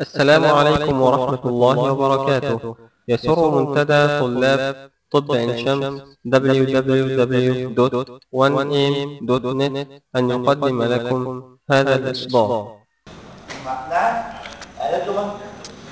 السلام عليكم ورحمة الله وبركاته يسر منتدى طلاب طب عين شمس www.1am.net أن يقدم لكم هذا الإصدار نعم قالت له من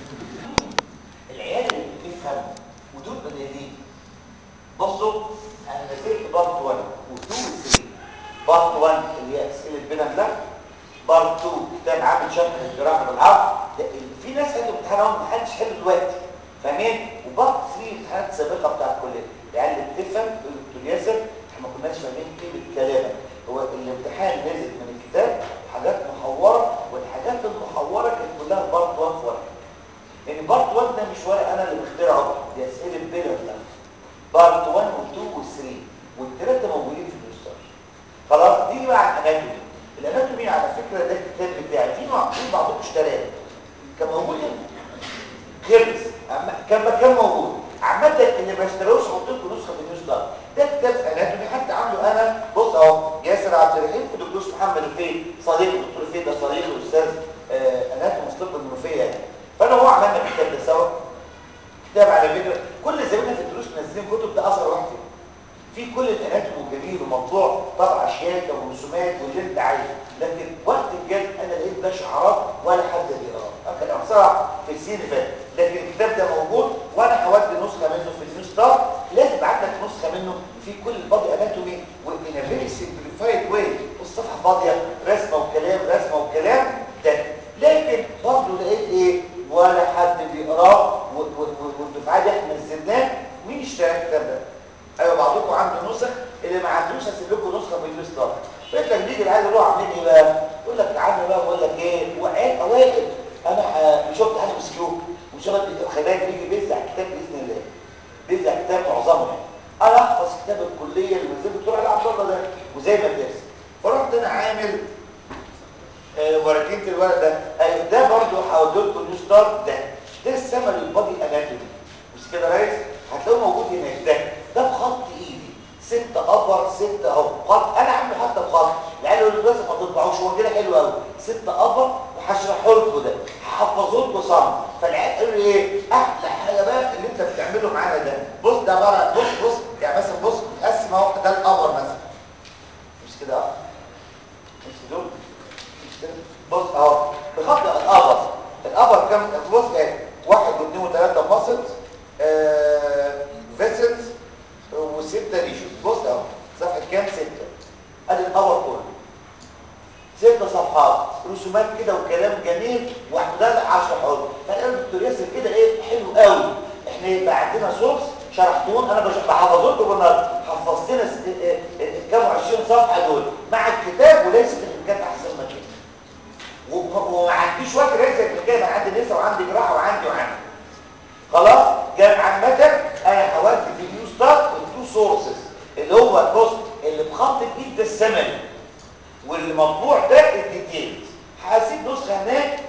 العيال اللي بتفهم ودول بنادين بصوا انا نزلت بارت 1 و2 و3 بارت 1 اللي هي اسئله بنم ده بارت 2 كتاب عامل شرح الجراحه بالعرض ده في ناس قالوا امتحان اهو ما حدش حل دلوقتي فاهمين وبارت 3 امتحانات سابقه بتاع الكليه العيال اللي بتفهم يقول دكتور ياسر احنا ما كناش فاهمين قيمه كلامك هو الامتحان نزل من الكتاب حاجات محوره والحاجات المحوره كانت كلها بارت 1 في ورقه يعني بارت 1 ده مش ورق انا اللي بخترعه دي اسئله بيلر ده بارت 1 و2 و3 والثلاثه موجودين في الريستار خلاص نيجي بقى على الاناتومي الاناتومي على فكره ده الكتاب بتاعي في نوع في بعضكم اشتراه كان موجود هنا خلص كان مكان موجود عامه اللي ما اشتروش حط لكم نسخه في النيوز ده كتاب اناتومي حتى عامله انا بص اهو ياسر عبد الرحيم ودكتور محمد الفيل صديق الدكتور الفيل ده صديق الاستاذ آه اناتومي مصطفى المنوفيه يعني فانا وهو عملنا الكتاب ده سوا كتاب على فكره كل زمايلنا في الدروس منزلين كتب ده اثر واحد فيهم في كل الاناتومي الجميل وموضوع طبع شياكه ورسومات واللي انت عايزه لكن وقت الجد انا لقيت ده شعارات ولا حد بيقراه اكلم بصراحه في السنين اللي فاتت لكن الكتاب ده موجود وانا هودي نسخه منه في النيو ستار لازم ابعت لك نسخه منه في كل البادي اناتومي وان فيري سمبليفايد واي والصفحه فاضيه رسمه وكلام رسمه وكلام ده لكن برضه لقيت ايه ولا حد بيقراه والدفعات دي احنا نزلناه مين اشترى الكتاب ده ايوه بعضكم عنده نسخ اللي ما عندوش هسيب لكم نسخه من الستار فانت بيجي العيال يروحوا عاملين ايه بقى يقول لك يا عم بقى بقول لك ايه وعيال اوائل انا مش شفت حاجه مسكيو مش انا خلاني بيجي بيزع كتاب باذن الله بيزع كتاب معظمه يعني انا احفظ كتاب الكليه اللي نزلت الدكتور علي عبد الله ده وزي ما درس فرحت انا عامل آه ورقتين الورق ده ايوه ده برضه هودي لكم النيو ستار ده ده السمر البادي اناتومي مش كده يا ريس هتلاقوه موجود هناك ده ده بخط ايدي ستة ابر ستة اهو خط انا عامله حتى بخط العيال يقولوا لازم ما تطبعوش هو كده حلو قوي ستة ابر وهشرحه لكم ده هحفظه لكم صم فالعيال قالوا لي ايه احلى حاجه بقى اللي انت بتعمله معانا ده بص ده عباره بص بص يعني مثلا بص قسم اهو ده الابر مثلا مش كده اه مش دول مش كده بص اهو بخط الابر الابر كام بص ايه واحد واثنين وثلاثه ماسلز آه فيسلز وستة ريشوز بص اهو صفحة كام ستة ادي الاول كله ستة صفحات رسومات كده وكلام جميل وحدودات 10 حروف فقال الدكتور ياسر كده ايه حلو قوي احنا يبقى عندنا سورس شرحتون انا بحفظه لكم بالنهارده حفظت لنا كام 20 صفحه دول مع الكتاب وليس الكتاب احسن من كده وما عنديش وقت ليس الكتاب انا عندي نسا وعندي جراحه وعندي وعندي خلاص جاب عامه انا هودي في النيو ستارت التو سورسز اللي هو بص اللي بخط الايد ده الثمني والمطبوع ده الديتيل هسيب نسخه هناك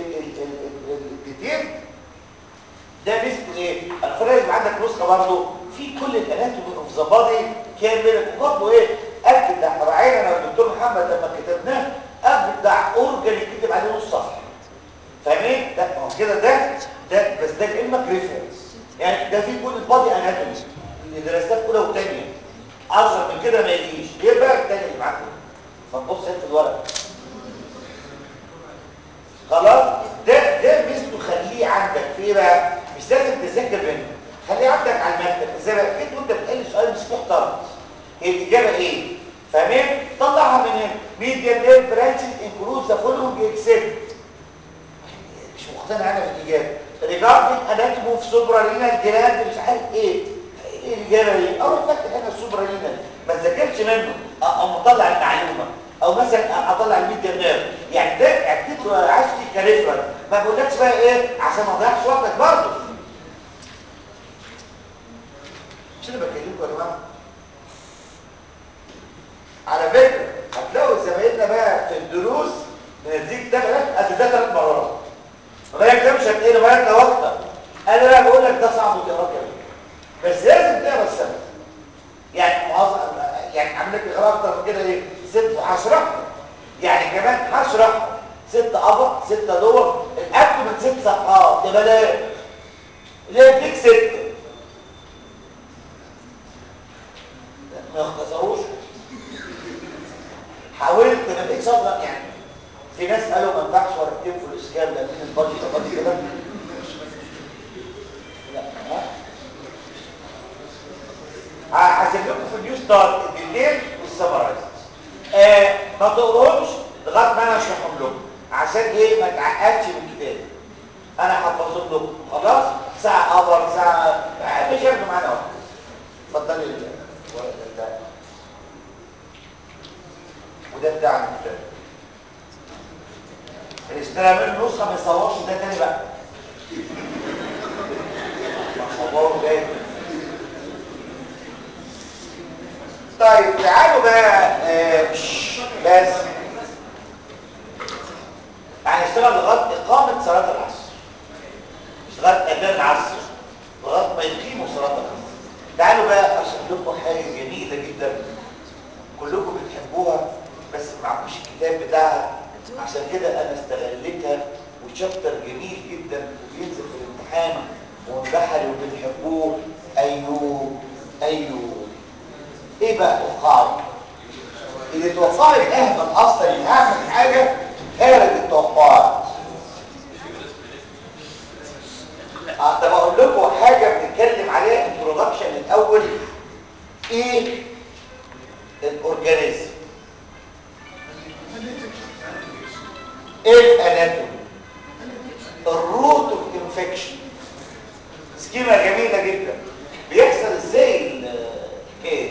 الديتيل ده ميزته ايه الفرق يبقى عندك نسخه برضه في كل الاناتومي اوف ذا بادي كامله وبرضه ايه اكد ده راعينا انا والدكتور محمد لما كتبناه ابدع اورجن يكتب عليه نص صفحه فاهمين ده هو كده ده ده بس ده كلمه ريفرنس يعني ده في كل البادي اناتومي اللي درستها في اولى وثانيه اصغر من كده ما يجيش ايه بقى الثاني اللي معاكم فتبص انت الورق خلاص ده ده ميزته خليه عندك في ايه بقى مش لازم تذاكر منه خليه عندك على المكتب ازاي بقى كده وانت بتحل سؤال مش محترم هي الاجابه ايه فاهمين طلعها من هنا ميديا تيل برانشز انكلود ذا فولوينج اكسبت مش مقتنع انا بالاجابه ريجاردنج اناتومي اوف سوبرالينال جلاند مش عارف ايه ايه الاجابه دي اروح فاتح هنا السوبرالينال ما تذاكرش منه او مطلع المعلومه او مثلا اطلع الميديا نيرف يعني ده اعتبره عايز فيه كريفرنس ما بقولكش بقى ايه عشان ما اضيعش وقتك برضه مش انا بكلمكم يا جماعه على فكره هتلاقوا زمايلنا بقى في الدروس بنديك ده قد ده ثلاث مرات ما يكتبش هتلاقي مرات لو اكتر انا بقى بقول لك ده صعب تقراه كمان بس لازم تقرا السبب يعني يعني عامل لك اقرا اكتر من كده ايه ست هشرح يعني كمان هشرح ست ابر ست دور الابدومن ست صفحات يا بلاش ليه اديك ست ما يختصروش حاولت ما لقيتش افضل يعني في ناس قالوا ما ينفعش ورقتين في الاسكان لان البادجت فاضي كده لا ها هسيب لكم في النيو ستارت الديتيل والسمرايز آه ما تقروش لغايه ما انا اشرحهم لكم عشان ايه ما تعقدش من الكتاب انا حفظهم لكم خلاص ساعه قبر ساعه مش هياخدوا معانا وقت اتفضلي الورق ده وده بتاع الكتاب اللي اشترى منه نسخه ما يصورش ده تاني بقى صوره جاي طيب تعالوا بقى آه بس يعني اشتغل لغايه اقامه صلاه العصر مش لغايه اذان العصر لغايه ما يقيموا صلاه العصر تعالوا بقى اشرح لكم حاجه جميله جدا كلكم بتحبوها بس ما معكوش الكتاب بتاعها عشان كده انا استغلتها وشابتر جميل جدا وبينزل في الامتحان ومبحر وبنحبوه ايوب ايوب ايه بقى توقعوا اللي توقعوا الاهبل اصلا اللي هعمل حاجه خارج التوقعات اه طب اقول لكم حاجه بنتكلم عليها انترودكشن الاول ايه الاورجانيزم ايه الاناتومي الروت اوف انفكشن سكيمه جميله جدا بيحصل ازاي الحكايه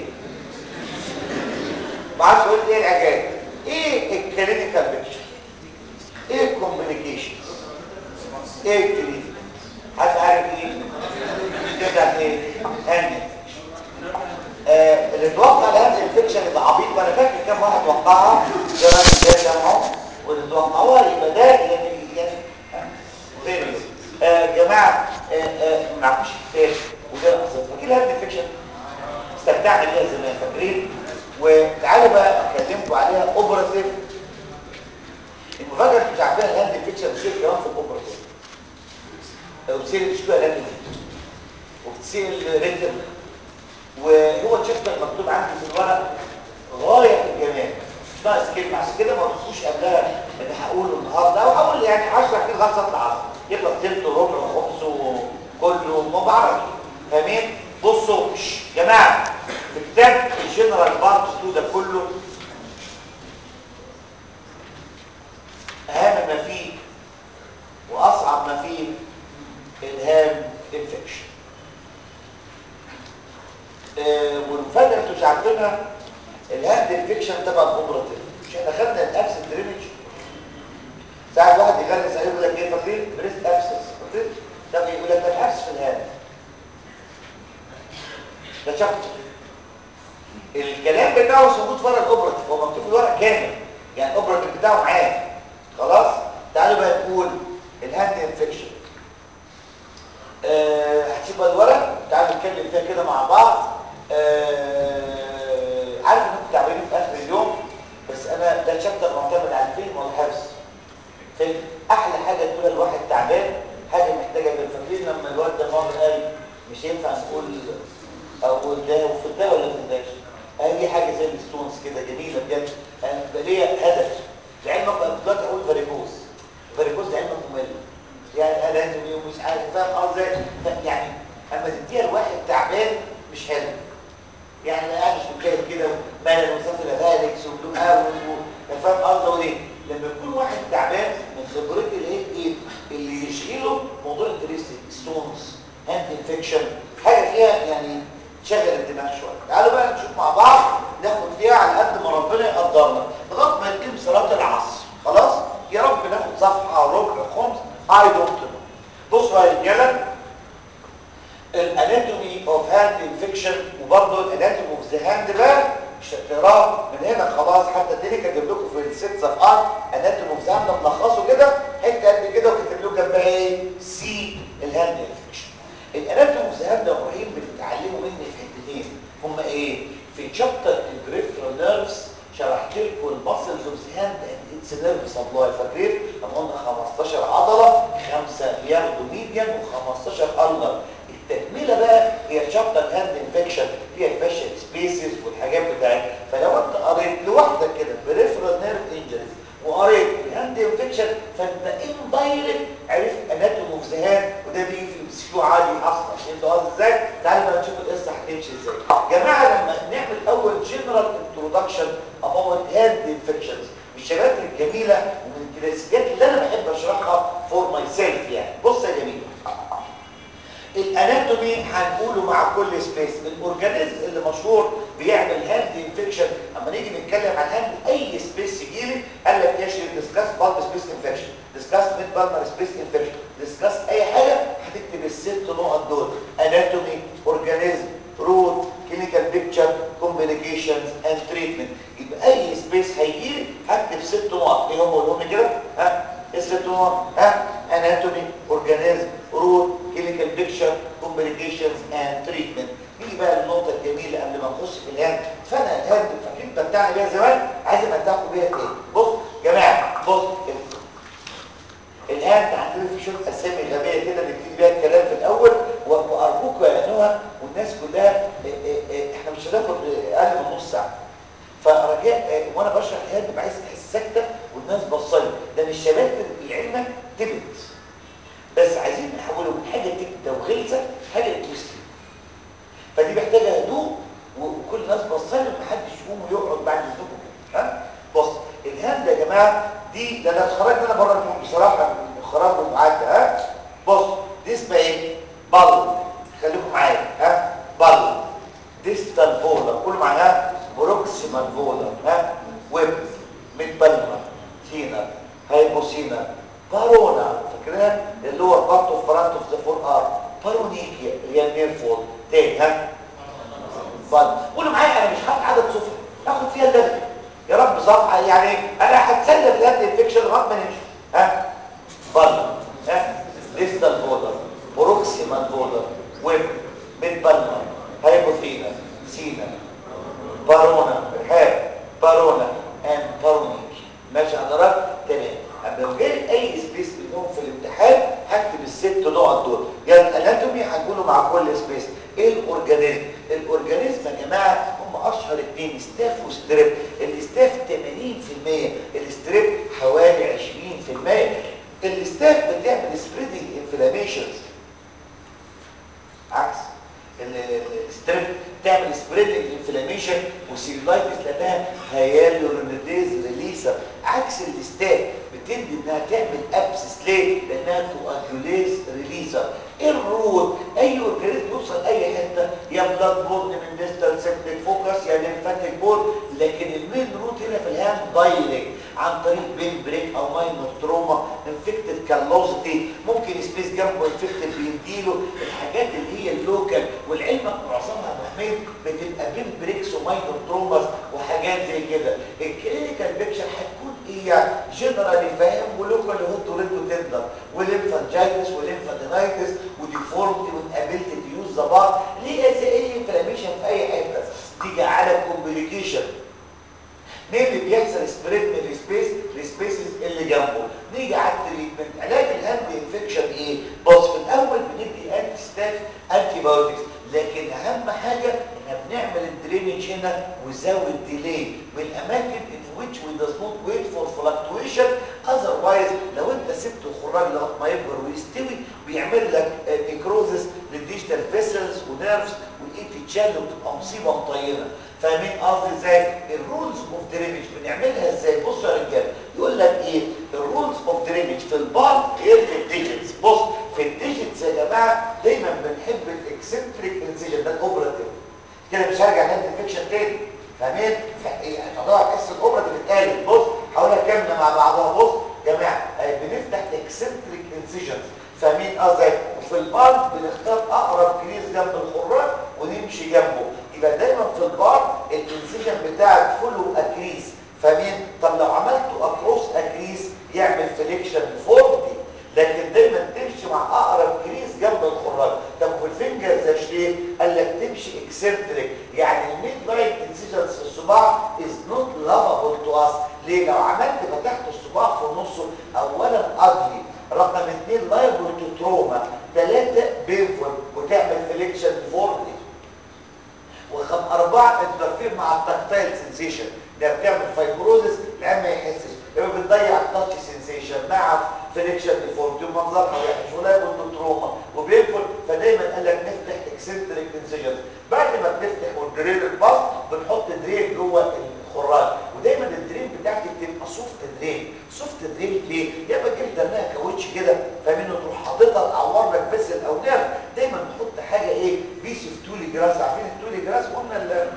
ما عادش اقول ايه العلاج ايه الكلينيكال بيكتشر ايه الكومبليكيشن ايه الكلينيك حد عارف ايه كده ايه هاند آه اللي توقع الهاند انفكشن يبقى عبيط وانا فاكر كام واحد توقعها ده راجل ده اهو واللي توقعوها يبقى ده يعني يعني غير آه جماعه آه آه ما معكوش كتاب وده الاحساس فاكر الهاند انفكشن استمتعنا بيها زمان فاكرين وتعالوا بقى اكلمكم عليها اوبراتيف المفاجاه مش عارفين الهاند انفكشن بتصير كمان في الاوبراتيف وبتصير مش كده لكن وبتصير ريتم وهو تشابتر مكتوب عندي في الورق غايه في الجمال مش ناقص كلمه عشان كده ما قلتوش قبلها ان هقوله النهارده او هقول يعني 10 كده لغايه صلاه العصر يخلص تلت وربع وخمس وكله ما بعرفش فاهمين بصوا يا جماعه في كتاب الجنرال بارت 2 ده كله اهم ما فيه واصعب ما فيه الهام انفكشن آه والمفاجاه انتوا مش عارفينها الهاند انفكشن تبع الاوبراتيف مش احنا خدنا الابس درينج ساعات واحد يغلس عليه يقول لك ايه فاكرين بريست ابسس فاكرين ده يقول لك ده ابس في الهاند ده شابتر الكلام بتاعه مش موجود ورا الاوبراتيف هو مكتوب في الورق كامل يعني الاوبراتيف بتاعه معاه خلاص تعالوا بقى نقول الهاند انفكشن أه هتسيب الورق تعالوا نتكلم فيها كده مع بعض أه عارف انكم تعبانين في اخر اليوم بس انا ده شابتر معتمد على الفيلم والحفظ فيلم احلى حاجه تقولها الواحد تعبان حاجه محتاجه فاكرين لما الواد ده مره قال مش ينفع نقول او ده وفي ده ولا في ده هذه حاجه زي الستونز كده جميله بجد انا بقى ليا هدف لعلمك بقى دلوقتي اقول فاريكوز فاريكوز لعلمك ممل يعني اناتومي ومش عارف فاهم قصدي يعني اما تديها لواحد تعبان مش حلو يعني ما قاعدش مجاهد كده مالل وسافر فالكس وبلو اوت فاهم قصدي ايه لما يكون واحد تعبان من خبرتي الايه ايه اللي يشغله موضوع انتريستنج ستونز هاند انفكشن حاجه فيها يعني تشغل الدماغ شويه تعالوا بقى نشوف مع بعض ناخد فيها على قد ما ربنا يقدرنا لغايه ما يتم صلاه العصر خلاص يا رب ناخد صفحه ربع خمس اي دونت نو بصوا يا رجاله الاناتومي اوف هاند انفكشن وبرضه الاناتومي اوف ذا هاند بقى مش هتقراه من هنا خلاص حتى الدنيا كاتب لكم في الست صفحات اناتومي اوف ذا هاند ملخصه كده حته قد كده وكاتب لكم جنبها ايه سي الهاند انفكشن الاناتومي اوف ذا هاند يا ابراهيم بتتعلموا مني في حتتين هم ايه في شابتر البريفرال نيرفز شرحت لكم الماسلز اوف ذا هاند اند اتس نيرف سبلاي فاكرين لما قلنا 15 عضله خمسه بياخدوا ميديان و15 النر التكمله بقى هي شابتر هاند انفكشن فيها الفاشل سبيسز والحاجات بتاعتها فلو انت قريت لوحدك كده بريفرال نيرف انجريز وقريت الهاند انفكشن فانت اندايركت عرفت اناتوم اوف ذا هاند وده بيجي في السكيو عادي اصلا فهمت قصدي ازاي؟ تعالوا بقى نشوف القصه هتمشي ازاي. جماعه لما نعمل اول جنرال انترودكشن اباوت هاند انفكشنز الشباب الجميله ومن الكلاسيكيات اللي انا بحب اشرحها فور ماي سيلف يعني بص يا جميل الاناتومي هنقوله مع كل سبيس الاورجانيزم اللي مشهور بيعمل هاند انفكشن اما نيجي نتكلم عن هاند اي سبيس يجيلي قال لك يا شيخ ديسكاس بالب سبيس انفكشن ديسكاس ميد بالمر سبيس انفكشن ديسكاس اي حاجه هتكتب الست نقط دول اناتومي اورجانيزم روت كلينيكال بيكتشر كومبليكيشنز اند تريتمنت يبقى اي سبيس هيجيلي هكتب ست نقط ايه هم قولهم لي كده ها الست نقط ها اناتومي اورجانيزم روت كلينيكال بيكتشر كومبليكيشنز اند تريتمنت نيجي بقى للنقطه الجميله قبل ما نخش في الهاند فانا الهاند فاكرين بتاعنا بيها زمان عايز امتعكم بيها تاني بص جماعه بص الهاند عندنا في شويه اسامي غبيه كده نبتدي بيها الكلام في الاول وارجوكم يا نهى والناس كلها احنا مش هناخد اقل من نص ساعه فرجاء وانا بشرح الهاند ببقى عايز تحس ساكته والناس بصلي ده مش شباب لعلمك تبت بس عايزين نحوله من حاجه تبته وغلسه حاجه تويستنج فدي محتاجه هدوء وكل الناس بصلي ومحدش يقوم ويقعد بعد اذنكم كده ها بص الهاند يا جماعه دي ده انا اتخرجت انا بره الفوق بصراحه من الخراج والمعاد ها بص دي اسمها ايه بل خليكم معايا ها بل ديستال فولر كله معايا بروكسيمال فولر ها ويب ميد بالمر سينر هايبوسينر بارونا فاكرينها اللي هو بارت اوف فرونت اوف ذا فور ار بارونيكيا اللي هي النير فول تاني ها بل قولوا معايا انا مش هاخد عدد صفر هاخد فيها الليفل يا رب صفحه يعني انا هتسلى في الهاند انفكشن لغايه ما نمشي ها بل ها ديستال فولر بروكسيمال فولر ويب ميد بالمر هايبوثينا سينا بارونا ارهاب بارونا اند بارونيك ماشي حضرتك تمام اما لو جاي اي سبيس منهم في الامتحان هكتب الست نقط دول يعني الاناتومي هنقوله مع كل سبيس ايه الاورجانيزم الاورجانيزم يا جماعه هم اشهر اثنين ستاف وستريب الاستاف 80% الاستريب حوالي 20% الاستاف بتعمل سبريدنج انفلاميشنز عكس الستريب تعمل سبريدنج انفلاميشن وسيلولايتس لانها هيالورونيديز ريليسر عكس الاستاف بتدي انها تعمل ابسس ليه لانها كواجوليز ريليسر ايه الروت اي اورجانيزم يوصل اي حته يا بلاد بورن من ديستال سيبتيك فوكس يا ليمفاتيك بورن لكن المين روت هنا في الهاند دايركت عن طريق بين بريك او ماينور تروما انفكتد كالوزيتي ممكن سبيس جنبه انفكتد بيديله الحاجات اللي هي اللوكال والعلم معظمها محمد بتبقى بين بريكس وماينور تروماس وحاجات زي كده الكلينيكال بيكشر هتكون ايه يعني جنرالي فاهم ولوكال هوت وريد وتندر وليمفانجايتس وليمفادينايتس وديفورمتي والابيلتي تو يوز ذا بار ليه زي اي انفلاميشن في اي حته تيجي على كومبليكيشن مين اللي بيحصل سبريد من السبيس للسبيسز اللي جنبه نيجي على التريتمنت علاج الهاند انفكشن ايه بص في الاول بندي انتي ستاف انتي بايوتكس لكن اهم حاجه احنا بنعمل الدرينج هنا وزود ديلي من الاماكن in which we does not wait for fluctuation otherwise لو انت سبته خراج لغايه ما يكبر ويستوي بيعمل لك نيكروزس للديجيتال فيسلز ونيرفز والاي تتشال وبتبقى مصيبه مطينه فاهمين قصدي ازاي الرولز اوف درينج بنعملها ازاي بصوا يا رجاله يقول لك ايه الرولز اوف درينج في البار غير في الديجيتس بص في الديجيتس يا جماعه دايما بنحب الاكسنتريك انسيجن ده الاوبراتيف كده مش هرجع لهاند انفكشن تاني فاهمين هتقدر تحس الاوبراتيف اتقالت بص هقولها كامله مع بعضها بص يا جماعه بنفتح اكسنتريك انسيجنز فاهمين قصدي وفي البار بنختار اقرب كريز جنب الخراج ونمشي جنبه يبقى دايما في البار الانسيجن بتاعك فولو اكريس فاهمين طب لو عملته اكروس اكريس يعمل فليكشن فورتي لكن دايما تمشي مع اقرب كريس جنب الخراج طب والفينجر زي ليه قال لك تمشي اكسنتريك يعني الميد لاين انسيجنز في الصباع از نوت لافابل تو اس ليه لو عملت فتحت الصباع في نصه اولا ادلي رقم اثنين لايبل تو تروما ثلاثه بينفول وتعمل فليكشن فورد ورقم اربعه انترفير مع التكتايل سنسيشن ده بتعمل فايبروزس العين ما يحسش يبقى بتضيع التاتش سنسيشن مع فليكشن ديفورمتي ومنظرها وحش ولا يكون تروما وبينفل فدايما قال لك نفتح اكسنتريك انسيجنز بعد ما بنفتح والدرين الباص بنحط درين جوه الخراج ودايما الدرين بتاعتي بتبقى سوفت درين سوفت درين ليه؟ يا اما جلد انها كاوتش كده فاهمين تروح حاططها تعور لك بس الاونام دايما نحط حاجه ايه بيس اوف تولي جراس عارفين التولي جراس قلنا ال-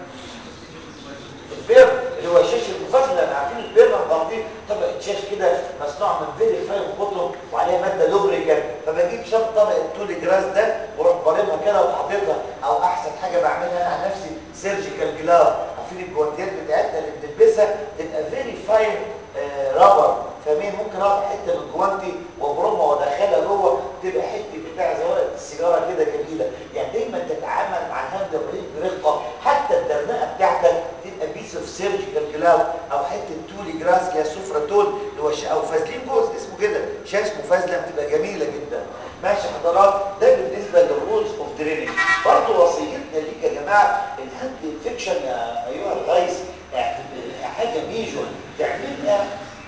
البير اللي هو الشاش المفصله عارفين البير لما بنضيف طبقه شاش كده مصنوع من فيري فاين كوتون وعليها ماده لوبريكانت فبجيب شاب طبقه تولي جراس ده واروح ضاربها كده وحاططها او احسن حاجه بعملها انا عن نفسي سيرجيكال جلاف عارفين الجوانتيات بتاعتنا اللي بنلبسها تبقى فيري فاين رابر فاهمين ممكن اقطع حته من جوانتي وابرمها وادخلها جوه تبقى حته بتاع زي ورقه السيجاره كده جميله يعني دايما تتعامل مع الهاند بريد برقه حتى الدرنقه بتاعتك تبقى بيس اوف سيرجيكال جلاو او حته تولي جراس اللي هي سفره تول اللي هو ش- او فازلين جوز اسمه كده شاش مفازله بتبقى جميله جدا ماشي حضرات ده بالنسبه للرولز اوف درينج برضه وصيتنا ليك يا جماعه الهاند انفكشن يا ايها الريس اعتبر- حاجه ميجور تعملها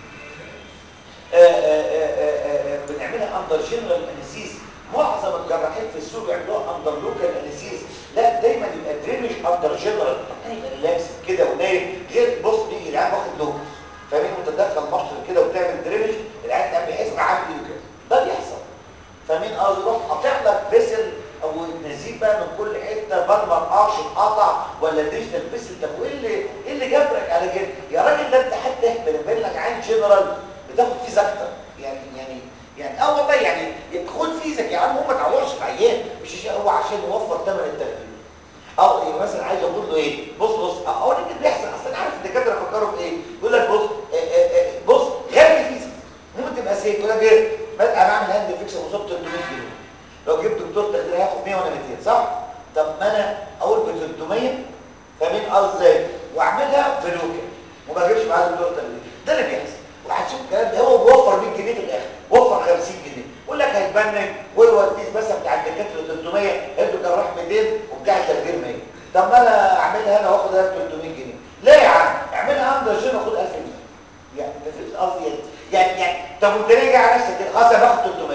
آه، آه، آه، آه، بنعملها اندر جنرال انستيز معظم الجراحين في السوق بيعملوها اندر لوكال انستيز لا دايما يبقى درينج اندر جنرال يعني يبقى ريلاكس كده ونايم غير بص بيجي العيان واخد لوكال فاهمين متدخل مشطر كده وبتعمل درينج العيان ده بيحس عامل لوكال ده بيحصل فاهمين قصدي يروح قاطع لك فيسل او نزيف بقى من كل حته بالمر ارش اتقطع ولا ديجيتال فيسل طب وايه اللي ايه اللي جبرك على كده يا راجل ده انت حتى بنبين لك عين جنرال بتاخد فيه اكتر يعني يعني يعني اه والله يعني خد فيزك يا عم هو ما تعورش العيان مش عشان هو عشان يوفر ثمن التركيب او يعني مثلا عايز اقول له ايه بص بص اقول لك اللي بيحصل اصل انا عارف الدكاتره فكروا في ايه يقول لك بص آه، آه، آه، بص غير فيزك ممكن تبقى سيف يقول لك ايه بس انا اعمل هاند فيكس وصلت 300 جنيه لو جبت دكتور تخدير هياخد 100 وانا 200 صح طب ما انا اقول ب 300 فاهمين قصدي ازاي واعملها بلوكال وما اجيبش معاه دكتور تخدير ده اللي بيحصل وهتشوف الكلام ده هو بيوفر 100 جنيه في الاخر وفر 50 جنيه يقول لك هيتبنج ويوديه مثلا بتاع الدكاتره 300 ابنه كان راح 200 وبتاع التخدير 100 طب ما انا اعملها انا واخد انا 300 جنيه لا يا عم اعملها اندر جين واخد 1000 جنيه يعني انت فهمت قصدي يعني يعني يعني طب وانت ليه جاي على نفسك كده خلاص انا باخد 300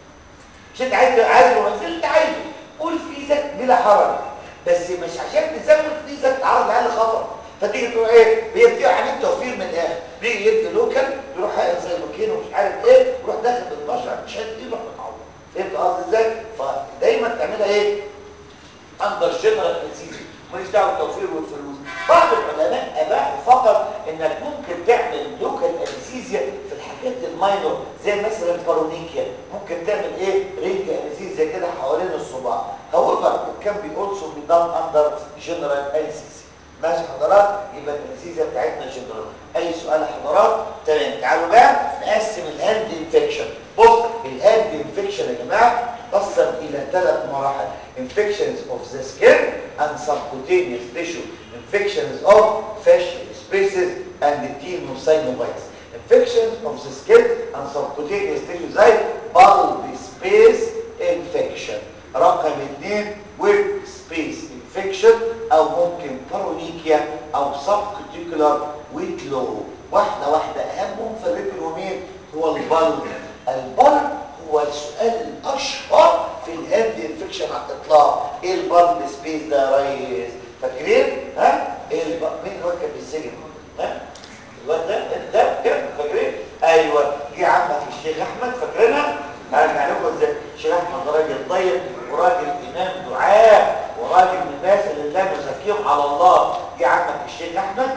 مش انت عايز عايز المنزل انت عايزه قول فيزك بلا حرج بس مش عشان تزود فيزك تعرض لأقل خطر فتيجي تقول ايه بيدي عمليه توفير من الاخر بيجي يدي لوكال يروح حائل زي ماكينه ومش عارف ايه يروح داخل بالبشر مش عارف ايه يروح متعور فهمت قصدي ازاي فدايما تعملها ايه اندر جنرال انستيزيا ماليش دعوه بالتوفير والفلوس بعض العلماء اباحوا فقط انك ممكن تعمل لوكال انستيزيا في الحاجات الماينور زي مثلا البارونيكيا ممكن تعمل ايه رينج انستيزيا كده حوالين الصباع however it can be also be done under general anesthesia ماشي حضرات يبقى الانستيزيا بتاعتنا جنرال اي سؤال يا حضرات تمام تعالوا بقى نقسم الهاند انفكشن بص الهاند انفكشن يا جماعه تقسم الى ثلاث مراحل infections of the skin and subcutaneous tissue infections of facial spaces and the tenosynovitis infections of the skin and subcutaneous tissue زي bulb space infection رقم اثنين web space infection او ممكن بارونيكيا او subcuticular weight low واحده واحده اهمهم في الريترومين هو البلب البلب هو السؤال الاشهر في الهاند انفكشن على الاطلاق ايه البلب سبيس ده يا ريس فاكرين ها ايه البلب مين هو اللي كان بيسجن ها الواد ده ده كان فاكرين ايوه جه عمك الشيخ احمد فاكرينها هرجع لكم ازاي الشيخ احمد ده راجل طيب وراجل امام دعاء وراجل من الناس اللي لا نزكيهم على الله جه عمك الشيخ احمد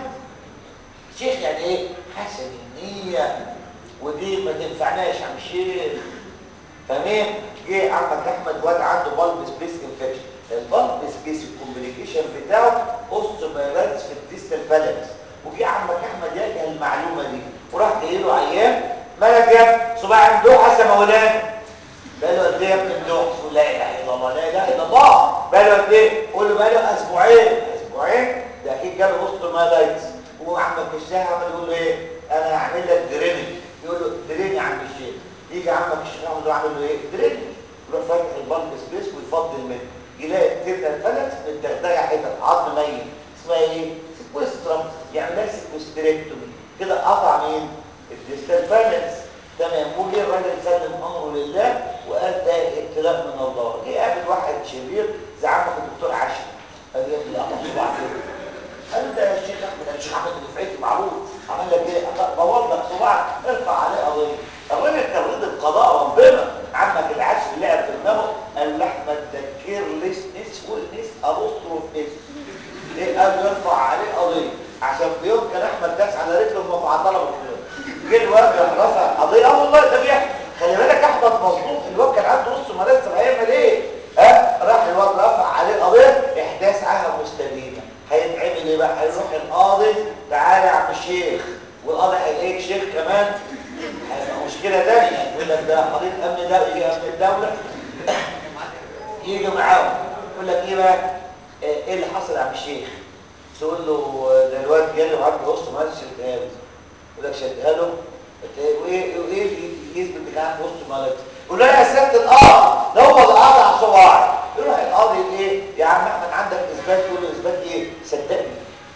شيخ يعني ايه حسن النيه ودي ما تنفعناش عم شيخ تمام جه عمك احمد واد عنده بالب سبيس انفكشن البالب سبيس الكومبليكيشن بتاعه اوستومايلايتس في الديستال فالكس وجه عمك احمد يجهل المعلومه دي وراح جاي له عيان مالك يا صباع ممدوح يا مولانا بقى له قد ايه يا ابن ممدوح يقول لا اله الا الله لا اله الا الله بقى له قد ايه قول له بقى له اسبوعين اسبوعين ده اكيد جاله اوستومايلايتس وعمك الشيخ عمل يقول له ايه انا هعمل لك درينج يقول له درينج يا عم الشيخ يجي عمك الشيخ احمد يروح عامل له ايه درينج يروح فاتح البلب سبيس ويفضل منه يلاقي التبنه الفلت متدغدغه حتت عظم ميت اسمها ايه سيكوسترم يعني لها سيكوستريكتومي كده قطع مين الديستال فالنس تمام وجه الراجل سلم امره لله وقال ده ابتلاء من الله جه قابل واحد شرير زي عمك الدكتور عاشر قال له لا صباع كده قال ده يا شيخ احمد انا الشيخ احمد دفعتي معروف عمل لك ايه بوظ لك صباعك ارفع عليه قضيه الراجل كان رضي بقضاء ربنا عمك العاشر لعب في دماغه قال له احمد ده كيرلسنس فولنس ابوستروف اس ليه قال له ارفع عليه قضيه عشان في يوم كان احمد داس على رجله وما معطله بالخير جه الواد راح رفع قضيه اه والله ده بيحصل خلي بالك احمد مظلوم الواد كان عنده نص مرتب هيعمل ايه ها راح الواد رفع عليه قضيه احداث عاهه مستديمه هيتعمل ايه بقى هيروح القاضي تعالى يا عم الشيخ والقاضي هيلاقيك شيخ كمان هيبقى مشكله ثانيه يقول لك ده قضيه امن ده يجي امن الدوله يجي معاهم يقول لك ايه بقى ايه اللي حصل يا عم الشيخ تقول له ده الواد جالي وعنده وسط ما عادش شدها له يقول لك شدها له وايه وايه اللي يثبت ان كان عنده وسط مالك يقول له يا سياده القاضي ده هو اللي قاطع صباعي يروح القاضي ايه يا عم احمد عندك اثبات يقول له اثبات ايه صدقني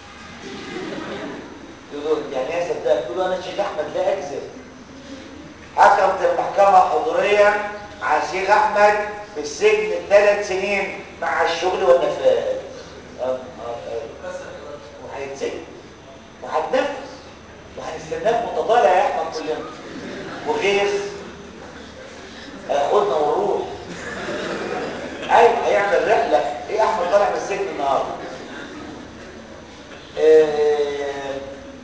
يقول له يعني ايه صدقني يقول له انا الشيخ احمد لا اكذب حكمت المحكمه حضوريا على الشيخ احمد في السجن ثلاث سنين مع الشغل والنفاذ وهيتسجن وهتنفذ وهنستناك متطالع يا احمد كلنا وغيث هياخدنا ونروح ايوه هيعمل رحله ايه احمد طالع من السجن النهارده إيه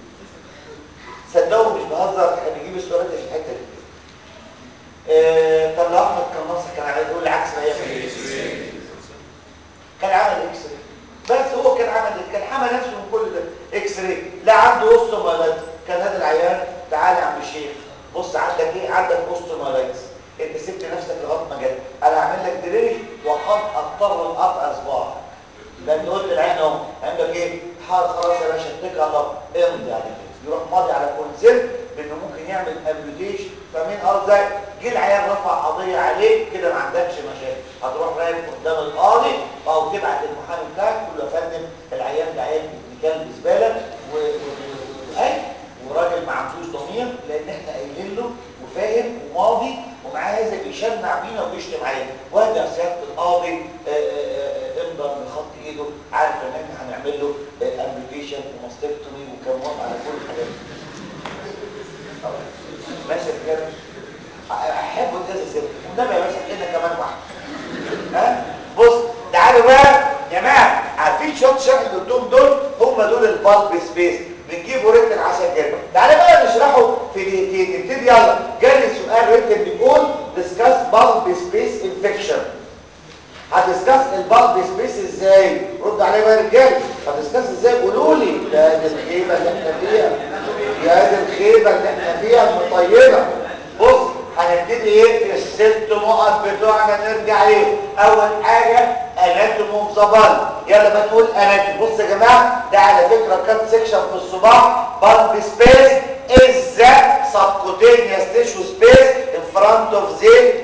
صدقوا مش بهزر احنا بنجيب السؤالات في الحته دي إيه طب لو احمد كان ناصح كان عايز يقول العكس ما يعمل ايه كان عمل اكس بس هو كان عمل كان حمى نفسه من كل ده اكس راي لا عنده اوستومالايتس كان هذا العيان تعالى يا عم الشيخ بص عندك ايه عندك اوستومالايتس انت سبت نفسك لغايه ما جت انا هعمل لك دريج وقد اضطر لقطع اصبعك ده انت قلت العين اهو عندك ايه حاضر خلاص يا باشا اتكل على الله امضي على كده يروح ماضي على كونسنت بانه ممكن يعمل ابليكيشن فمين قصدي جه العيان رفع قضيه عليك كده ما عندكش مشاكل هتروح رايح قدام القاضي او تبعت المحامي بتاعك تقول له يا فندم العيان ده عيان كلب زباله و... اي وراجل ما عندوش ضمير لان احنا قايلين له وفاهم وماضي ومعاه هذا بيشنع بينا وبيشتم علينا وهذا سياده القاضي امضى من خط ايده عارف ان احنا هنعمل له امبيتيشن وماستكتومي وكان موافق على كل الحاجات دي ماشي كده احب كذا سر والنبي يا باشا كده كمان واحد ها بص تعالوا بقى يا جماعه عارفين شوت شكل اللي قلتهم دول هم دول البالب سبيس بنجيبوا ريتن عشان كده تعالى بقى نشرحه في دقيقتين نبتدي يلا جالي سؤال ريتن بيقول ديسكاس بالب سبيس انفكشن هتسكاس البالب سبيس ازاي رد عليا بقى يا رجاله هتسكاس ازاي قولوا لي ده دي الخيبه اللي احنا فيها يا دي الخيبه اللي احنا فيها المطيبه بص هنبتدي ايه الست نقط بتوعنا نرجع ايه اول حاجه اناتوم اوف ذا بالب يلا بقى نقول اناتوم بص يا جماعه ده على فكره كات سيكشن في الصباع بالب سبيس از ذا سبكوتينيوس تيشو سبيس ان فرونت اوف ذا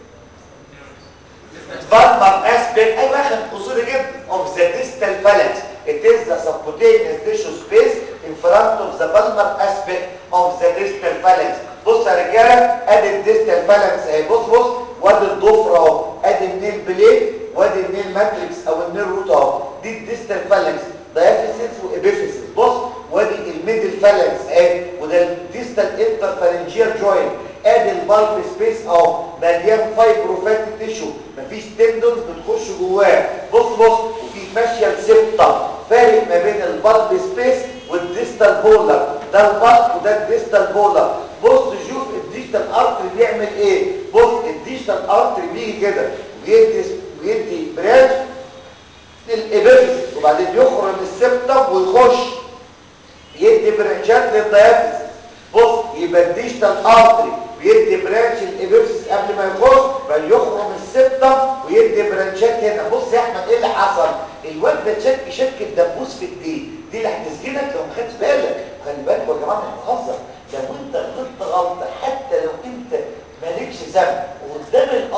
بالمر اسبيكت ايوه اخد اصولي جدا اوف ذا ديستال فالانس it is the subcutaneous tissue space in front of the palmar aspect of the distal phalanx بص يا رجاله ادي الديستال فالانكس اهي بص بص وادي الضفر اهو ادي النيل بليد وادي النيل ماتريكس او النيل روت اهو دي الديستال فالانكس دايافيسيس وابيفيسيس بص وادي الميدل فالانكس اهي وده الديستال انترفالنجيال جوينت ادي البالب سبيس اهو مليان فايبروفات تيشو مفيش تندونز بتخش جواه بص بص وفي فاشيال سيبتا فارق ما بين البالب سبيس والديستال بولر ده البالب وده الديستال بولر بص شوف الديجيتال ارتري بيعمل ايه بص الديجيتال ارتري بيجي كده بيدي بيدي برانش للابيفيس وبعدين يخرم السبتم ويخش يدي برانشات للديافيس بص يبقى الديجيتال ارتري بيدي برانش الابيفيس قبل ما يخش بل يخرم السبتم ويدي برانشات هنا بص يا احمد ايه اللي حصل الواد ده شك شك الدبوس في الدين دي اللي هتسجنك لو ما خدتش بالك خلي بالك يا جماعه مش بهزر لو انت غلطت غلطه حتى لو انت مالكش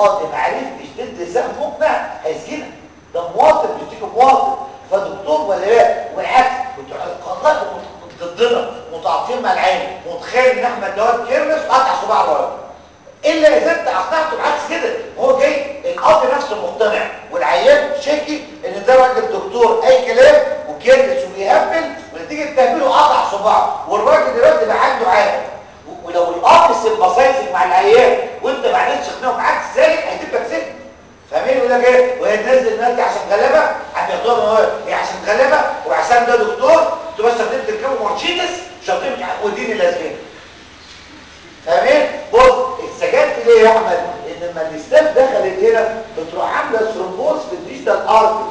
قاضي ما عرفتش تدي سهم مقنع هيسجنك ده مواطن بيشتكي مواطن فدكتور ولا لا والعكس بتوع القضاء ضدنا متعاطفين مع العين متخيل ان احمد دوت كيرلس وقطع صباع الراجل الا اذا انت اقنعته بعكس كده هو جاي القاضي نفسه مقتنع والعيان شاكي ان ده راجل دكتور اي كلام وكيرلس وبيهبل ونتيجه تهبيله قطع صباعه والراجل دلوقتي بقى عنده عاده ولو القاضي سيمباسايزنج مع العيان وانت ما عرفتش تقنعه بعكس ذلك هيجيب لك سجن فاهمين يقول لك ايه وهي تنزل الناس دي عشان غلابه هتاخدوها من هو هي عشان غلابه وعشان ده دكتور انتوا بس شاطرين تركبوا مرشيدس شاطرين ودين الاسبان فاهمين بص السجاد في ليه يا احمد ان لما الاستاف دخلت هنا بتروح عامله ثرومبوز في الديجيتال ارتري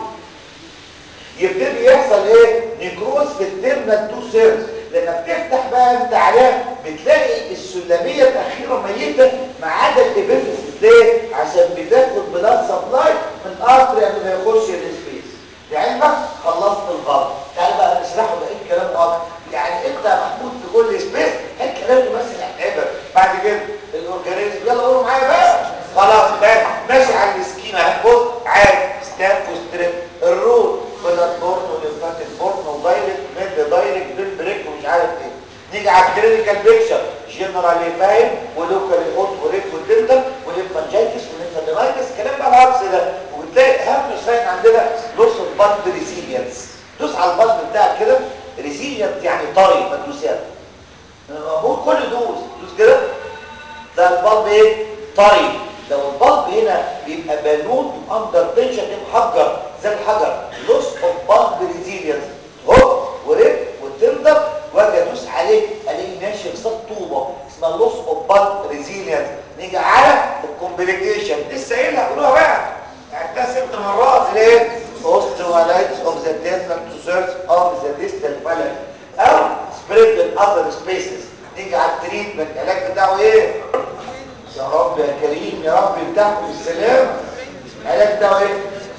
يبتدي يحصل ايه نيكروز في التيرنال تو سيرز لما بتفتح بقى انت عليها بتلاقي السلميه الاخيره ميته ما عدا الابيفيسيس ليه عشان بتاخد بلاد سبلاي من الارتري قبل ما يخش السبيس لعلمك خلصت الغلط تعال بقى نشرحه بقيه الكلام اكتر يعني انت محمود في كل سبيس هات كلامه بس اللي هتعبك بعد كده الاورجانيزم يلا قولوا معايا بقى خلاص بقى ماشي على السكيما بص عادي ستاف وستريب الرول بلاد بورن وليمفاتيك بورن ودايركت ميد دايركت بين بريك ومش عارف ايه نيجي على الكلينيكال بيكشر جنرالي فاهم ولوكال اوت وريك والدنتال والليمفانجيتس والليمفادينايتس الكلام بقى العكس ده وبتلاقي اهم ساين عندنا لوس اوف بلد ريسيلينس دوس على البلد بتاعك كده ريسيلينت يعني طري ما تدوس يعني بقول كل دوس دوس كده ده البلب ايه طري لو البلب هنا بيبقى بالون اندر تنشن محجر زي الحجر لوس اوف بلب ريزيلينس هوب وريب وتندر واجي ادوس عليه الاقيه ماشي في صوت طوبه اسمها لوس اوف بلب ريزيلينس نيجي على الكومبليكيشن لسه قايلها قولوها بقى يعني ده ست مرات ليه osteolytes of the distal two thirds of the distal phalanx او spread in other spaces نيجي على التريتمنت العلاج بتاعه ايه يا رب يا كريم يا رب يفتحكم بالسلام العلاج بتاعه ايه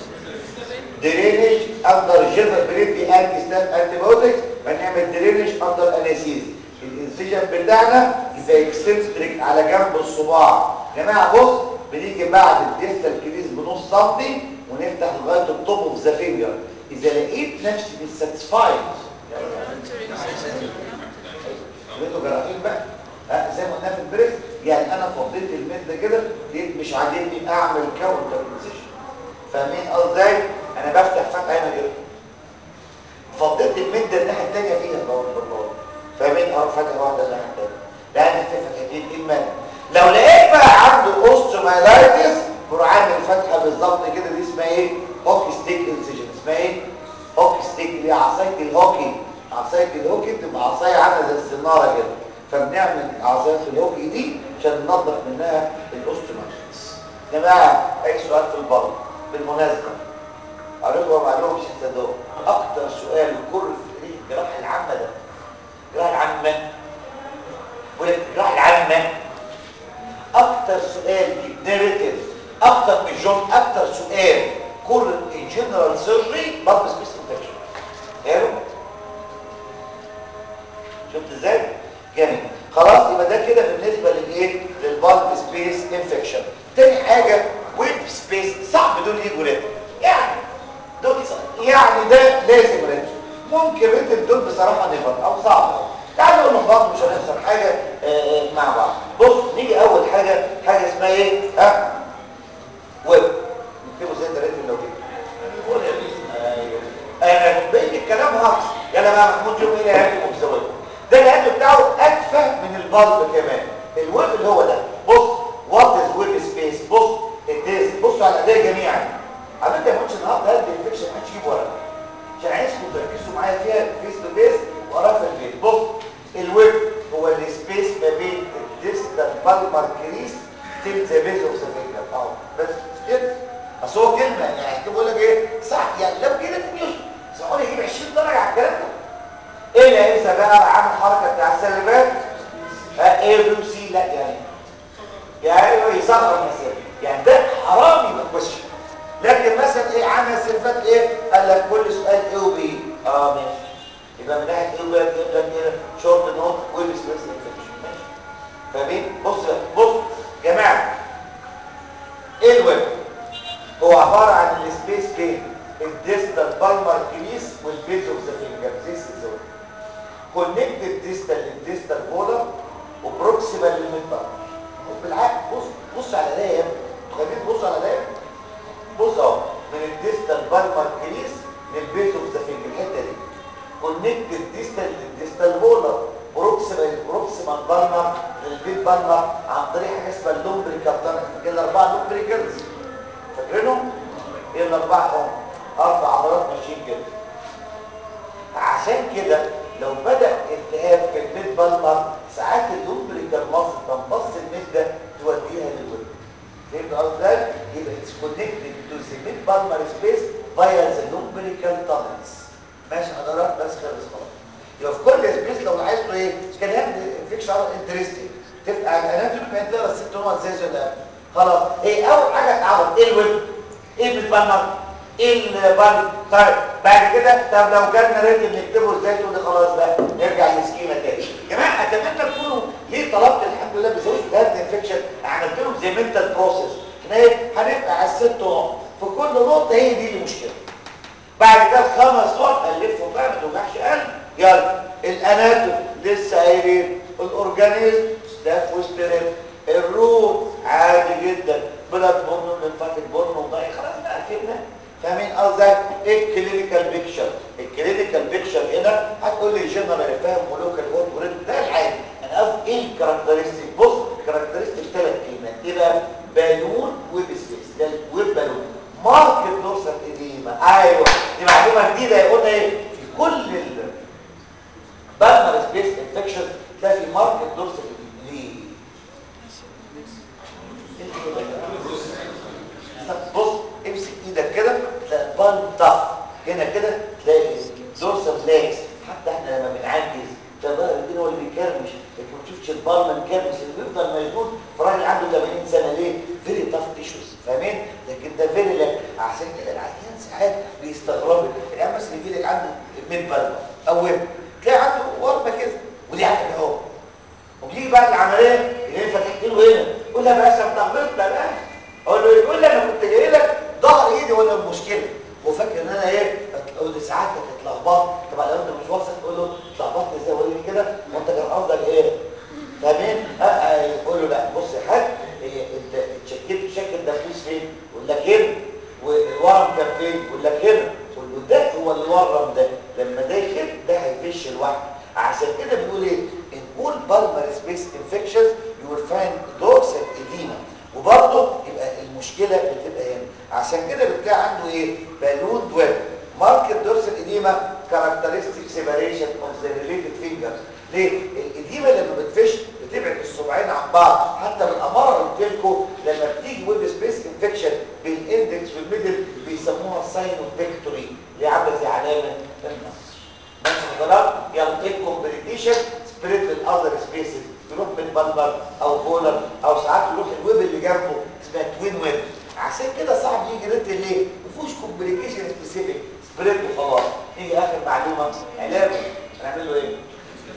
درينج اندر جنرال بريدي انتي ستات انتي بايوتكس بنعمل درينج اندر انستيزيا الانسجن بتاعنا يبقى اكستنسبريك على جنب الصباع يا جماعه بص بنيجي بعد الديستال كريز بنص سنتي ونفتح لغايه التوب اوف ذا فينجر اذا لقيت نفسي مش ساتسفايد لقيته جراحين بقى ها زي ما قلنا في البريك يعني انا فضيت المد كده لقيت مش عاجبني اعمل كاونتر انسيشن فاهمين ازاي انا بفتح فتحه هنا كده فضيت المد الناحيه الثانيه فيها بقول بالله فاهمين اه فتحه واحده الناحيه الثانيه لا انت فتحتين ايه المد لو لقيت بقى عنده اوستومايلايتس بروح عامل فتحه بالظبط كده دي اسمها ايه هوكي ستيك انسيجن اسمها ايه هوكي ستيك دي عصايه الهوكي عصايه الهوكي بتبقى عصايه عامله زي السناره كده فبنعمل عصايه الهوكي دي عشان ننظف منها الاوستومايلايتس يا جماعه اي سؤال في البطن بالمناسبه قريتوا ما لهمش تصدقوا اكتر سؤال كر في تاريخ الجراحه العامه ده الجراحه العامه والجراحه العامه اكتر سؤال نيريتيف اكتر من جون اكتر سؤال كل الجنرال سيرجري بلب سبيس انفكشن حلو شفت ازاي جامد خلاص يبقى ده كده بالنسبه للايه للبلب سبيس انفكشن تاني حاجه ويب سبيس صعب دول يجوا ريتم يعني دول صعب. يعني ده لازم ريتم ممكن ريتم دول بصراحه نفر او صعب تعالوا نقول بعض مش هنخسر حاجه آه مع بعض بص نيجي اول حاجه حاجه اسمها ايه ها ويب نكتبه زي الريتم لو كده ايوه انا بقيت الكلام هاكس يلا بقى محمود شوف ايه اللي هيعمل مستواه ده الهدف بتاعه ادفى من البلب كمان الويب اللي هو ده بص وات از ويب سبيس بص التيز بصوا على الاداء جميعا على فكره ما قلتش النهارده هاد الانفكشن ما تجيب ورقه عشان عايزكم تركزوا معايا فيها فيس تو فيس وراها في البيت بص الويب هو السبيس ما بين الديستال بالمر كريس تيل ذا بيز اوف ذا فينجر اهو بس كده بس هو كلمه يعني كده بقول لك ايه صح يعني لو كده تنيوش صحوا يجيب 20 درجه على الكلام ده ايه اللي اذا بقى عامل حركه بتاع السلبات ايه بي وسي لا يعني يعني يصغر المسائل يعني ده حرام يبقى كويشن لكن مثلا ايه عامل سلفات ايه قال لك كل سؤال ايه وبي اه ماشي يبقى من ناحيه ايه وبي يجيب لك ايه شورت نوت ويب سبيس انفكشن ماشي فاهمين بص بص يا جماعه ايه الويب هو عباره عن السبيس بين الديستال بالمر كريس والبيز اوف ذا فينجر ذيس از كونكتد ديستال للديستال بولر وبروكسيمال للميدبر بالعكس بص بص على ده يا ابني انتوا خايفين تبصوا على ده بص اهو من الديستال بالمر كريس للبيز اوف ذا فينجر الحته دي كونكتد ديستال للديستال بولر بروكسيمال بروكسيمال بالمر للبيت بالمر عن طريق حاجه اسمها اللومبريكال تانل فاكرين الاربعه لومبريكالز فاكرينهم ايه الاربعه هم اربع عضلات ماشيين كده عشان كده لو بدا التهاب في الميد بالمر ساعات اللومبريكال مصر تمتص الميد ده توديها للود فهمت قصدي يبقى اتس كونكتد تو ذا ميد بالمر سبيس فايا ذا لومبريكال تانلز ماشي حضرتك بس خلص خلاص يبقى في كل سبيس لو عايز له ايه كلام فيكش انترستنج تبقى الاناتومي بقت تقرا الست نقط زي ولا خلاص ايه اول حاجه اتعرض ايه الويب ايه المتبنر ايه البن طيب بعد كده طب لو جالنا ريتم نكتبه ازاي تقول لي خلاص بقى نرجع للسكيما تاني يا جماعه اتمنى تكونوا ليه طلبت الحمد لله بزود جهاز انفكشن عملت لهم زي منتال بروسيس احنا ايه هنبقى على الست نقط في كل نقطه هي دي المشكله بعد كده خمس نقط الفهم بقى ما توجعش قلب يلا الاناتوم لسه قايلين الاورجانيزم ستاف وستريب الروت عادي جدا بلاد بورنو لمفاتيك بورنو وضعي خلاص بقى فهمنا فاهمين قصدي ايه الكلينيكال بيكشر الكلينيكال بيكشر هنا هتقول لي جنرال فاهم ولوكال هوت وريد ده العادي انا قصدي ايه الكاركترستيك بص الكاركترستيك ثلاث كلمات ايه بقى بالون ويب سبيس ده الويب بالون ماركت دورسال اديما ايوه دي معلومه جديده قلنا ايه في كل ال بالمر سبيس انفكشن تلاقي في ماركت دورسال اديما ليه بص امسك ايدك كده تلاقي بلطة هنا كده تلاقي دورسال لاكس حتى احنا لما بنعجز تلاقي ظهر ايدينا هو اللي بيكرمش لكن ما تشوفش البالما مكرمش اللي بيفضل مجنون في راجل عنده 80 سنه ليه؟ فيري تاف تيشوز فاهمين؟ لكن ده فيري لاك عشان كده العيان ساعات بيستغربوا العيان مثلا يجي لك عنده ميد بالما او ويب تلاقي عنده ورمه كده ودي عندك اهو وبيجي بعد العمليه ينفع تحكي له هنا قول لها بس انت غلطت بقى اقول له يقول لي انا كنت جاي لك ظهر ايدي ولا المشكله هو فاكر ان انا ايه اقول له ساعات اتلخبطت طبعا لو انت مش واثق تقول له اتلخبطت ازاي وقول لي كده وانت كان قصدك ايه فاهمين أه أه يقول له لا بص يا حاج إيه انت اتشكيت الشكل الدبوس فين يقول لك هنا والورم كان فين يقول لك هنا يقول له ده هو الورم ده لما ده يخف ده هيفش لوحده عشان كده بنقول ايه ان all pulmonary space infections you will find dorsal edema وبرضه يبقى المشكله بتبقى هنا عشان كده بتلاقي عنده ايه بالون دويل ماركت دورسال اديما كاركترستيك سيباريشن اوف ذا ريليتد فينجرز ليه الاديمه لما بتفش بتبعد الصباعين عن بعض حتى بالاماره قلت لكم لما بتيجي ويب سبيس انفكشن بالاندكس والميدل بيسموها ساينو فيكتوري اللي عامله زي علامه النصر ماشي حضرتك يلا ايه كومبليكيشن سبريد للاذر سبيسز يروح من بلبر او بولر او ساعات يروح الويب اللي جنبه اسمها توين ويب عشان كده صعب يجي ريت ليه ما فيهوش كومبليكيشن سبيسيفيك سبريد وخلاص يجي اخر معلومه علاجه هنعمل له ايه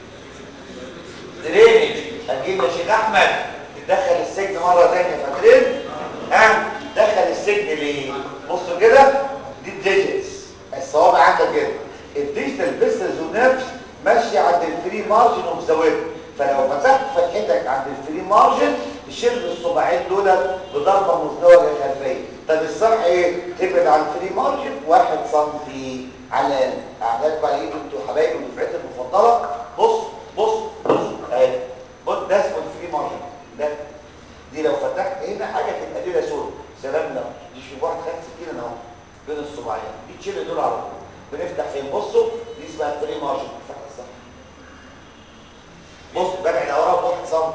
درينج هنجيب يا شيخ احمد تدخل السجن مره ثانيه فاكرين ها دخل السجن ليه بصوا كده دي الديجيتس الصوابع عندك كده الديجيتال بيسلز ونيرفز ماشيه عند الفري مارجن اوف ذا ويب فلو فتحت فتحتك عند الفري مارجن تشيل الصباعين دول بضربه مزدوجه خلفيه طب الصح ايه تبعد عن الفري مارجن 1 سم على الاقل اعمل على ايدي انتوا حبايبي ودفعتي المفضله بص بص بص اهي بص ده اسمه الفري مارجن ده دي لو فتحت هنا حاجه تبقى ليله سود سلام لا مش في واحد خد سكينه اهو بين الصباعين دي تشيل دول على طول بنفتح فين بصوا دي اسمها الفري مارجن فتح الصح بص ببعد اورا بواحد سم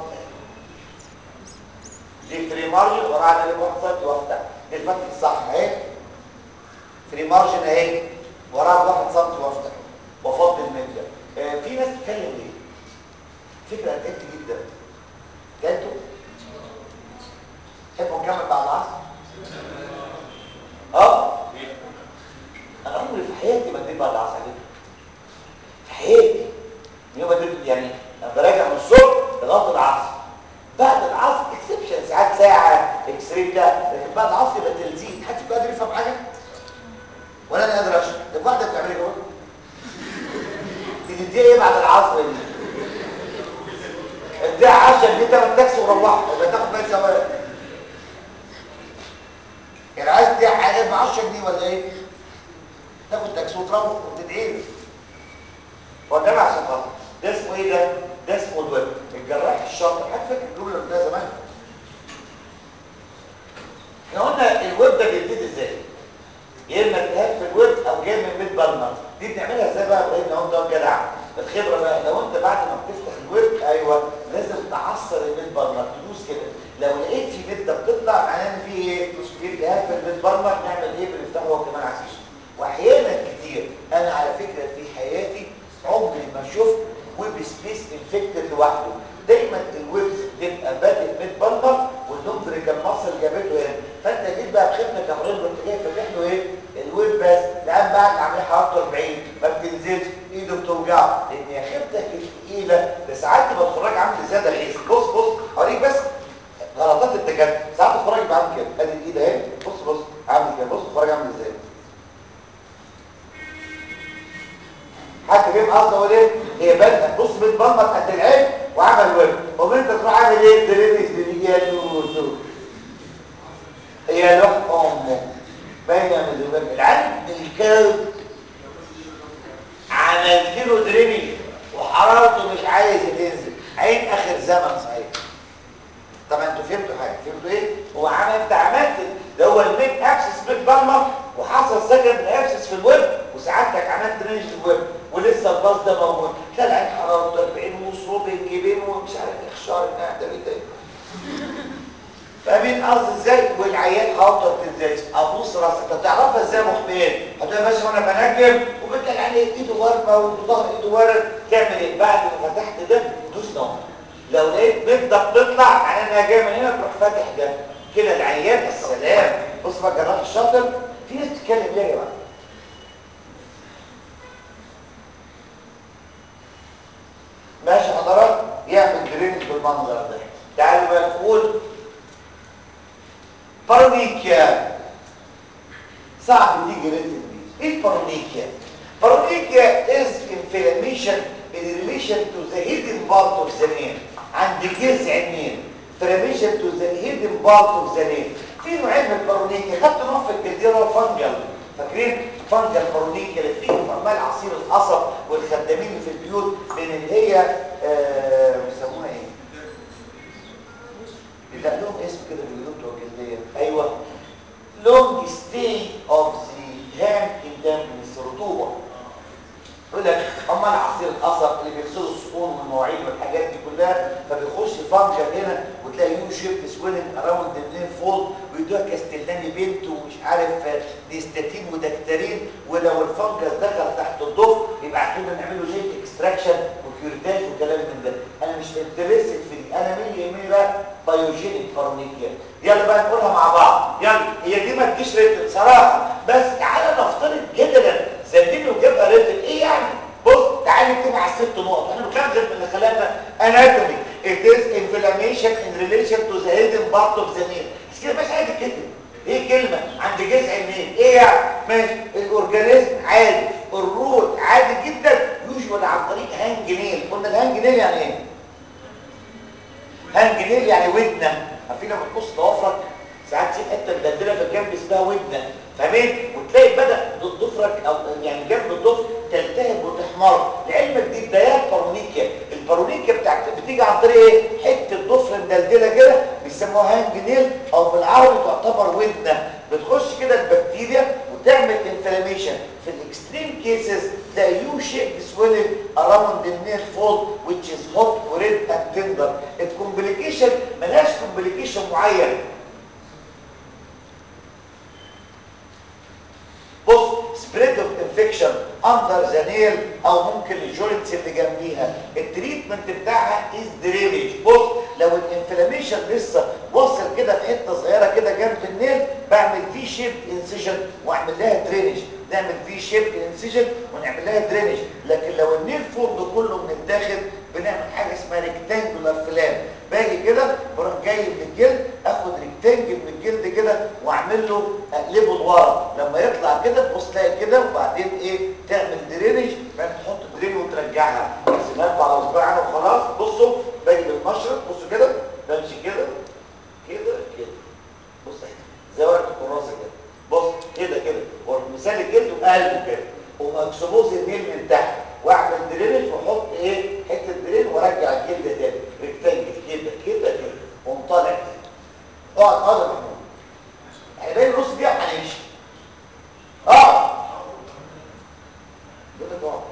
دي فري مارجن وراها على بواحد سم وافتح دي الفتح الصح اهي فري مارجن اهي وراها بواحد سم وافتح وافضي الميديا آه في ناس تتكلم ليه فكره انت جدا جاتوا تحبوا نكمل بعد العصر اه انا عمري في حياتي ما اديت بعد العصر عليكم في حياتي يوم اديت يعني انا براجع من الصبح لغايه العصر بعد العصر اكسبشن ساعات ساعه اكس راي بتاع لكن بعد العصر يعني عايز تبيع حاجه ب 10 جنيه ولا ايه تاخد تاكسي وتروح وتدعي له هو ده عشان خاطر ده اسمه ايه ده ده اسمه الويب الجراح الشاطر حد فاكر الجمله اللي قلناها زمان احنا قلنا الويب ده بيبتدي ازاي يا اما التهاب في الويب او جاي من ميد بالمر دي بنعملها ازاي بقى ابراهيم لو انت جدع الخبره بقى لو انت بعد ما بتفتح الويب ايوه لازم تعصر الميد بالمر تدوس كده لو لقيت في مده بتطلع معناه ان في ايه في التهاب في الميد بالمر نعمل ايه بنفتحه هو كمان عسيس واحيانا كتير انا على فكره في حياتي عمري ما شفت ويب سبيس انفكتد لوحده دايما الويبس بتبقى بادئ ميد بالمر واللومبريكال ماسل جابته هنا فانت جيت بقى بخدمه كمريض وانت جاي فاتح له ايه الويب بس الان بعد عاملين حرارته 40 ما بتنزلش ايده بتوجعه لان يا خيبتك الثقيله ده ساعات تبقى الخراج عامل ازاي ده خيس بص بص اوريك بس غلطات الدكاتره ساعات الخراج يبقى عامل كده ادي الايد اهي بص بص عامل كده بص الخراج عامل ازاي حد فاهم قصدي اقول ايه هي بدأ بص بتبلط قد العين وعمل ويب طب انت تروح عامل ايه درينج درينج يا توتو هي لوح امه باينه من الويب العين الكلب عملت له درينج وحرارته مش عايز تنزل عين اخر زمن صحيح طبعا انتوا فهمتوا حاجه فهمتوا ايه هو عمل انت عملت ده هو الميد اكسس ميد بالمر وحصل سكند اكسس في الويب وسعادتك عملت رينج الويب ولسه الباص ده موجود تلاقي العين حرارته 40 وصوب الجبين ومش عارف ايه الشعر بتاع ده ايه فاهمين قصدي ازاي والعيان حاطط ما بتنزلش ابوس راسك انت تعرفها ازاي يا ابو حميد هتبقى ماشي وانا بنجم وبتلاقي العيان ايده ورمه وظهر ايده ورم تعمل ايه بعد ما فتحت ده دوس نوم لو لقيت بيضه بتطلع معناها انها جايه من هنا تروح فاتح ده كده العيان السلام بص بقى الجراح الشاطر في ناس بتتكلم ليه يا جماعه ماشي حضرات يعمل درينج بالمنظر ده تعالوا بقى نقول بارونيكيا صعب تيجي ريتم دي ايه البارونيكيا بارونيكيا is inflammation in relation to the hidden part of the nail عند جذع النيل inflammation to the hidden part of the nail في نوعين من البارونيكيا خدت نوع في الجزيره فانجل فاكرين فانجل بارونيكيا اللي فيه فرمال عصير القصب والخدامين اللي في البيوت من اللي هي آه بيسموها ايه لا لهم اسم كده بيقولوا بتوع الجلديه ايوه long stay of the hand in dampness رطوبه يقول لك هم العصير القصب اللي بيغسلوا الصحون والمواعين والحاجات دي كلها فبيخش فانجل هنا وتلاقي يو شيب سويلنج اراوند النيل فولد ويدوها كاستلاني بنت ومش عارف ديستاتين ودكتارين ولو الفنجس دخل تحت الضفر يبقى كده نعمله جيت اكستراكشن وكيورتاج وكلام من ده انا مش انترستد في دي انا مين اللي يهمني بقى بايوجينيك فارميكيا يلا بقى نقولها مع بعض يلا هي دي ما تجيش ريتم صراحه بس تعالى نفترض جدلا زلني وجابها ريتم ايه يعني بص تعالى نكتب على الست نقط احنا بنتكلم غير من اللي خلانا اناتومي it is inflammation in relation to the hidden part of the nail بس كده مش عايز تكتب ايه كلمه عند جذع النيل ايه يعني ماشي الاورجانيزم عادي الروت عادي جدا يوجوال عن طريق هانج نيل قلنا الهانج نيل يعني ايه هانج نيل يعني ودنه عارفين لما تبص ضوافرك ساعات في حته مدلدله في الجنب اسمها ودنه فاهمين وتلاقي بدا ضفرك او يعني جنب الضفر تلتهب وتحمر لعلمك دي بدايات بارونيكيا البارونيكيا بتاعت بتيجي عن طريق ايه حته ضفر مدلدله كده بيسموها هانج نيل او بالعربي تعتبر ودنه بتخش كده البكتيريا وتعمل انفلاميشن في الاكستريم كيسز تلاقي يو شيب سويلنج اراوند النيل فولد which is hot وريد and tender الكومبليكيشن ملهاش كومبليكيشن معين بص سبريد اوف انفكشن اندر ذا نيل او ممكن الجوينتس اللي جنبيها التريتمنت بتاعها از درينج بص لو الانفلاميشن لسه واصل كده في حته صغيره كده جنب النيل بعمل في شيب انسيجن واعمل لها درينج نعمل في شيب انسيجن ونعمل لها درينج لكن لو النيل فولد كله من الداخل بنعمل حاجه اسمها ريكتانجولار فلان باجي كده بروح جاي من الجلد اخد ريكتانجل من الجلد كده واعمل له اقلبه لورا لما يطلع كده تبص تلاقي كده وبعدين ايه تعمل درينج بعدين تحط درين وترجعها سيبها لكم على صباعنا وخلاص بصوا باجي بالمشرط بصوا كده بمشي كده كده كده بص زي ورقه الكراسه كده سالك جلده بقلبه كده ومكسبوز النيل من تحت واعمل درينج واحط ايه حته درين وارجع الجلد تاني ريكتانجل كده كده كده وقوم طالع كده اقعد اقعد يا محمود يعني باقي نص دقيقه هنمشي اقعد يقول لك اقعد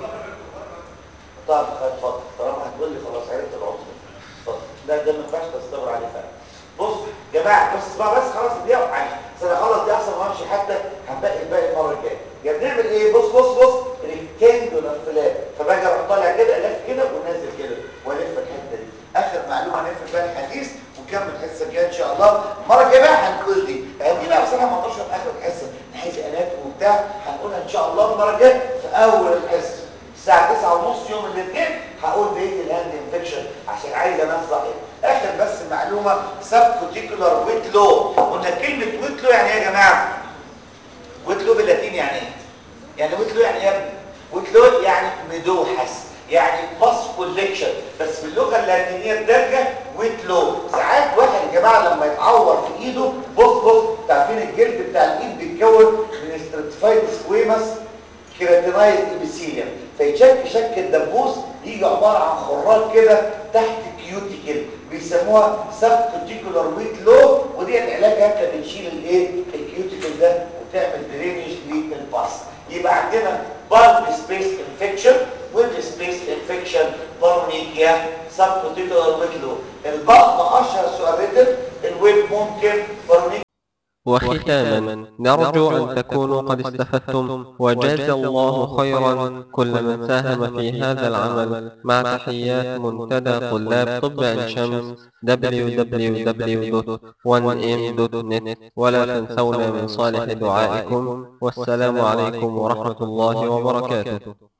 طب اتفضل طالما هتقول لي خلاص عرفت العنصر اتفضل لا ده ما ينفعش تصبر عليه فعلا بص يا جماعه بص اسمع بس خلاص الدقيقه وعايش بس انا اخلص دي احسن ما امشي حتى هنبقي الباقي المره الجايه يا بنعمل ايه بص بص بص ريكتانجولار فلات فباجي اروح طالع كده الف كده ونازل كده والف الحته دي اخر معلومه هنقفل بقى الحديث ونكمل الحصه الجايه ان شاء الله المره الجايه بقى هنقول دي يعني دي بقى بصراحه ما اقدرش في اخر الحصه عايز الات وبتاع هنقولها ان شاء الله المره الجايه في اول الحصه الساعه 9:30 يوم الاثنين هقول بقيه الهاند انفكشن عشان عايز انام صحيح اخر بس معلومه سب كوتيكولار ويت لو قلنا كلمه ويت لو يعني ايه يا جماعه ويت لو باللاتيني يعني ايه يعني ويت لو يعني ايه يا ابني ويت لو يعني مدوحس يعني باس كوليكشن بس باللغه اللاتينيه الدارجه ويت لو ساعات واحد يا جماعه لما يتعور في ايده بص بص عارفين الجلد بتاع الايد بيتكون من ستراتيفايد سكويمس كيراتينايز ابيثيليوم فيشك شك الدبوس يجي عباره عن خراج كده تحت كيوتيكل بيسموها سب كوتيكولار ويت لو ودي العلاج انت بتشيل الايه الكيوتيكل ده وتعمل درينج للباس يبقى عندنا بالب سبيس انفكشن ويب سبيس انفكشن بارونيكيا سب كوتيكولار ويت لو البطن اشهر سؤال ريتم الويب ممكن بارونيكيا وختاما نرجو أن تكونوا قد استفدتم وجاز الله خيرا كل من ساهم في هذا العمل مع تحيات منتدى طلاب طب عين شمس www.1m.net ولا تنسونا من صالح دعائكم والسلام عليكم ورحمة الله وبركاته